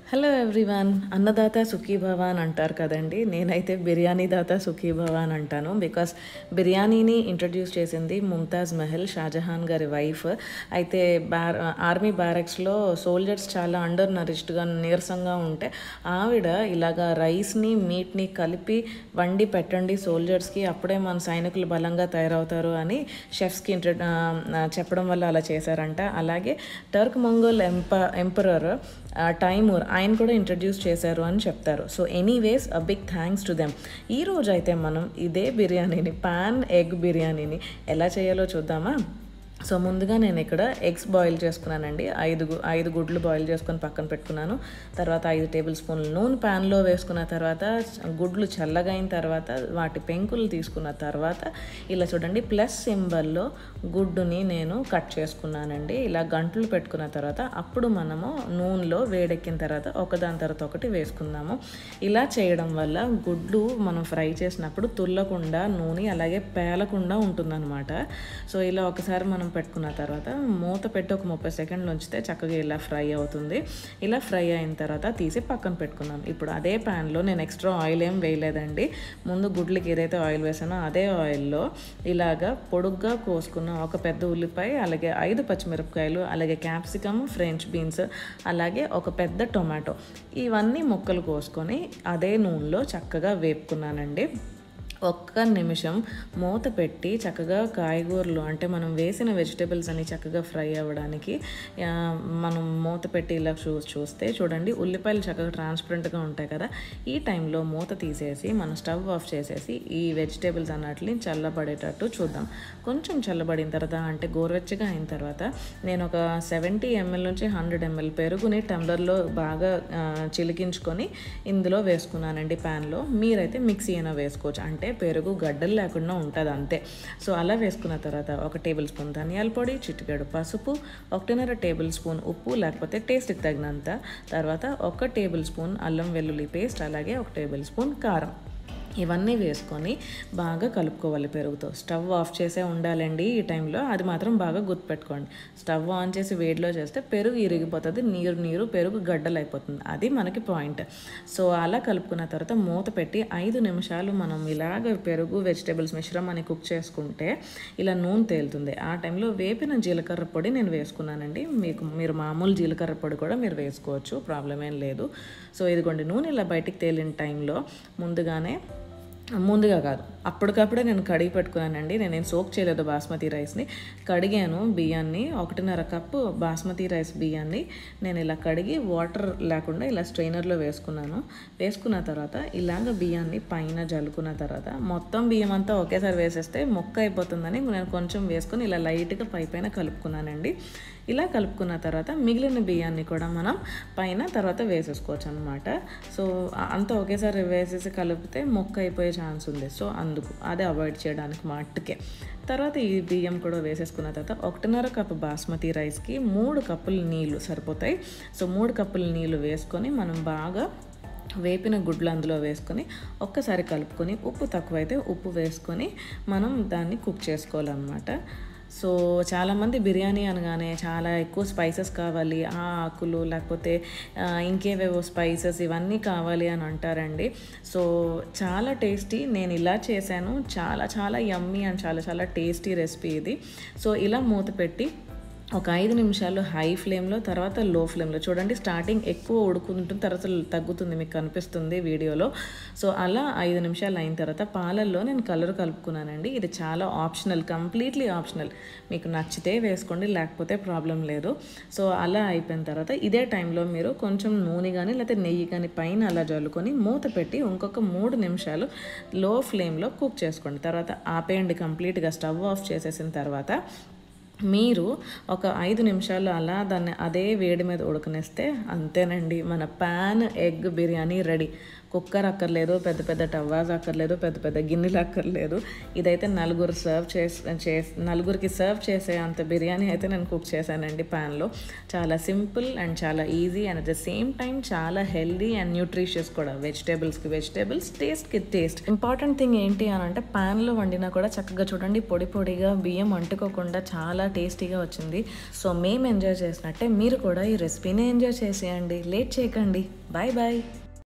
hello everyone అన్నదాత సుఖీభవ అని అంటారు కదండి నేనైతే బిర్యానీ దాత సుఖీభవ అని అంటాను బికాస్ బిర్యానీని ఇంట్రడ్యూస్ చేసింది ముంతాజ్ మహల్ షాజహాన్ గారి వైఫ్ అయితే బార్ ఆర్మీ బ్యారెక్స్లో సోల్జర్స్ చాలా అండర్ నరిష్డ్గా నీరసంగా ఉంటే ఆవిడ ఇలాగా రైస్ని మీట్ని కలిపి వండి పెట్టండి సోల్జర్స్కి అప్పుడే మన సైనికులు బలంగా తయారవుతారు అని షెఫ్స్కి ఇంట్ర ఆ, చెప్పడం వల్ల అలా చేశారంట అలాగే Turk Mongol emp emperor Timur ఆయన కూడా ఇంట్రడ్యూస్ చేశారు అని చెప్తారు so anyways a big thanks to them ఈ రోజు అయితే మనం ఇదే బిర్యానీని పాన్ ఎగ్ బిర్యానీని ఎలా చేయాలో చూద్దామా సో ముందుగా నేను ఇక్కడ ఎగ్స్ బాయిల్ చేసుకున్నానండి ఐదు గు- ఐదు గుడ్లు బాయిల్ చేసుకొని పక్కన పెట్టుకున్నాను తర్వాత ఐదు టేబుల్ స్పూన్లు నూనె ప్యాన్లో వేసుకున్న తర్వాత గుడ్లు చల్లగా అయిన తర్వాత వాటి పెంకులు తీసుకున్న తర్వాత ఇలా చూడండి ప్లస్ సింబల్లో గుడ్డుని నేను కట్ చేసుకున్నానండి ఇలా గంటలు పెట్టుకున్న తర్వాత అప్పుడు మనము నూనెలో వేడెక్కిన తర్వాత ఒకదాని తర్వాత ఒకటి వేసుకుందాము ఇలా చేయడం వల్ల గుడ్లు మనం ఫ్రై చేసినప్పుడు తుల్లకుండా నూనె అలాగే పేలకుండా ఉంటుందన్నమాట సో ఇలా ఒకసారి మనం పెట్టుకున్న తర్వాత మూత పెట్టి ఒక ముప్పై సెకండ్లు ఉంచితే చక్కగా ఇలా ఫ్రై అవుతుంది ఇలా ఫ్రై అయిన తర్వాత తీసి పక్కన పెట్టుకున్నాం ఇప్పుడు అదే ప్యాన్లో నేను ఎక్స్ట్రా ఆయిల్ ఏం వేయలేదండి ముందు గుడ్లకి ఏదైతే ఆయిల్ వేసానో అదే ఆయిల్లో ఇలాగా పొడుగ్గా కోసుకున్న ఒక పెద్ద ఉల్లిపాయ అలాగే ఐదు పచ్చిమిరపకాయలు అలాగే క్యాప్సికమ్ ఫ్రెంచ్ బీన్స్ అలాగే ఒక పెద్ద టొమాటో ఇవన్నీ ముక్కలు కోసుకొని అదే నూనెలో చక్కగా వేపుకున్నానండి ఒక్క నిమిషం మూత పెట్టి చక్కగా కాయగూరలు అంటే మనం వేసిన వెజిటేబుల్స్ అన్ని చక్కగా ఫ్రై అవ్వడానికి ఆ, మనం మూత పెట్టి ఇలా చూ చూస్తే చూడండి ఉల్లిపాయలు చక్కగా ట్రాన్స్పరెంట్గా ఉంటాయి కదా ఈ టైంలో మూత తీసేసి మనం స్టవ్ ఆఫ్ చేసేసి ఈ వెజిటేబుల్స్ అన్నట్లని చల్లబడేటట్టు చూద్దాం కొంచెం చల్లబడిన తర్వాత అంటే గోరువెచ్చగా అయిన తర్వాత నేను ఒక సెవెంటీ ఎంఎల్ నుంచి హండ్రెడ్ ఎంఎల్ పెరుగుని టంబ్లర్లో బాగా ఆ, చిలికించుకొని ఇందులో వేసుకున్నానండి ప్యాన్లో మీరైతే మిక్సీ అయినా వేసుకోవచ్చు అంటే పెరుగు గడ్డలు లేకుండా ఉంటుంది అంతే సో అలా వేసుకున్న తర్వాత ఒక టేబుల్ స్పూన్ ధనియాల పొడి చిటికెడు పసుపు ఒకటిన్నర టేబుల్ స్పూన్ ఉప్పు లేకపోతే టేస్ట్కి తగినంత తర్వాత ఒక టేబుల్ స్పూన్ అల్లం వెల్లుల్లి పేస్ట్ అలాగే ఒక టేబుల్ స్పూన్ కారం ఇవన్నీ వేసుకొని బాగా కలుపుకోవాలి పెరుగుతో స్టవ్ ఆఫ్ చేసే ఉండాలండి ఈ టైంలో అది మాత్రం బాగా గుర్తుపెట్టుకోండి స్టవ్ ఆన్ చేసి వేడిలో చేస్తే పెరుగు ఇరిగిపోతుంది నీరు నీరు పెరుగు గడ్డలు అయిపోతుంది అది మనకి పాయింట్ సో అలా కలుపుకున్న తర్వాత మూత పెట్టి ఐదు నిమిషాలు మనం ఇలాగ పెరుగు వెజిటేబుల్స్ మిశ్రమాన్ని కుక్ చేసుకుంటే ఇలా నూనె తేలుతుంది ఆ టైంలో వేపిన జీలకర్ర పొడి నేను వేసుకున్నానండి మీకు మీరు మామూలు జీలకర్ర పొడి కూడా మీరు వేసుకోవచ్చు ప్రాబ్లం ఏం లేదు సో ఇదిగోండి నూనె ఇలా బయటికి తేలిన టైంలో ముందుగానే ముందుగా కాదు అప్పటికప్పుడే నేను కడిగి పెట్టుకున్నానండి నేను ఏం సోక్ చేయలేదు బాస్మతి రైస్ని కడిగాను బియ్యాన్ని ఒకటిన్నర కప్పు బాస్మతి రైస్ బియ్యాన్ని నేను ఇలా కడిగి వాటర్ లేకుండా ఇలా స్ట్రైనర్లో వేసుకున్నాను వేసుకున్న తర్వాత ఇలాగ బియ్యాన్ని పైన జల్లుకున్న తర్వాత మొత్తం బియ్యం అంతా ఒకేసారి వేసేస్తే మొక్క అయిపోతుందని నేను కొంచెం వేసుకొని ఇలా లైట్గా పై పైన కలుపుకున్నానండి ఇలా కలుపుకున్న తర్వాత మిగిలిన బియ్యాన్ని కూడా మనం పైన తర్వాత వేసేసుకోవచ్చు అనమాట సో ఆ- అంతా ఒకేసారి వేసేసి కలిపితే మొక్క అయిపోయే ఛాన్స్ ఉంది సో అందుకు అదే అవాయిడ్ చేయడానికి మట్టుకే తర్వాత ఈ బియ్యం కూడా వేసేసుకున్న తర్వాత ఒకటిన్నర కప్పు బాస్మతి రైస్కి మూడు కప్పులు నీళ్లు సరిపోతాయి సో మూడు కప్పులు నీళ్లు వేసుకొని మనం బాగా వేపిన గుడ్లు అందులో వేసుకొని ఒక్కసారి కలుపుకొని ఉప్పు తక్కువైతే ఉప్పు వేసుకొని మనం దాన్ని కుక్ చేసుకోవాలన్నమాట సో చాలామంది బిర్యానీ అనగానే చాలా ఎక్కువ స్పైసెస్ కావాలి ఆ ఆకులు లేకపోతే ఆ, ఇంకేవేవో స్పైసెస్ ఇవన్నీ కావాలి అని అంటారండి సో చాలా టేస్టీ నేను ఇలా చేశాను చాలా చాలా యమ్మీ అండ్ చాలా చాలా టేస్టీ రెసిపీ ఇది సో ఇలా మూత పెట్టి ఒక ఐదు నిమిషాలు హై ఫ్లేమ్లో తర్వాత లో ఫ్లేమ్లో చూడండి స్టార్టింగ్ ఎక్కువ ఉడుకుంటుంది తర్వాత తగ్గుతుంది మీకు కనిపిస్తుంది వీడియోలో సో అలా ఐదు నిమిషాలు అయిన తర్వాత పాలల్లో నేను కలర్ కలుపుకున్నానండి ఇది చాలా ఆప్షనల్ కంప్లీట్లీ ఆప్షనల్ మీకు నచ్చితే వేసుకోండి లేకపోతే ప్రాబ్లం లేదు సో అలా అయిపోయిన తర్వాత ఇదే టైంలో మీరు కొంచెం నూనె కానీ లేకపోతే నెయ్యి కానీ పైన అలా జల్లుకొని మూత పెట్టి ఇంకొక మూడు నిమిషాలు లో ఫ్లేమ్లో కుక్ చేసుకోండి తర్వాత ఆపేయండి కంప్లీట్గా స్టవ్ ఆఫ్ చేసేసిన తర్వాత మీరు ఒక ఐదు నిమిషాలు అలా దాన్ని అదే వేడి మీద ఉడకనిస్తే అంతేనండి మన pan egg biryani ready cooker అక్కర్లేదు పెద్ద పెద్ద టవ్వాస్ అక్కర్లేదు పెద్ద పెద్ద గిన్నెలు అక్కర్లేదు ఇదైతే నలుగురు సర్వ్ చేసి చేసి నలుగురికి సర్వ్ చేసే అంత బిర్యానీ అయితే నేను కుక్ చేశానండి ప్యాన్లో చాలా సింపుల్ అండ్ చాలా easy and at the same time చాలా హెల్దీ అండ్ న్యూట్రిషియస్ కూడా వెజిటేబుల్స్కి వెజిటేబుల్స్ టేస్ట్కి టేస్ట్ ఇంపార్టెంట్ థింగ్ ఏంటి అని అంటే ప్యాన్లో వండినా కూడా చక్కగా చూడండి పొడి పొడిగా బియ్యం అంటుకోకుండా చాలా టేస్టీగా వచ్చింది సో మేము ఎంజాయ్ చేసినట్టే మీరు కూడా ఈ రెసిపీని ఎంజాయ్ చేసేయండి లేట్ చేయకండి బాయ్ బాయ్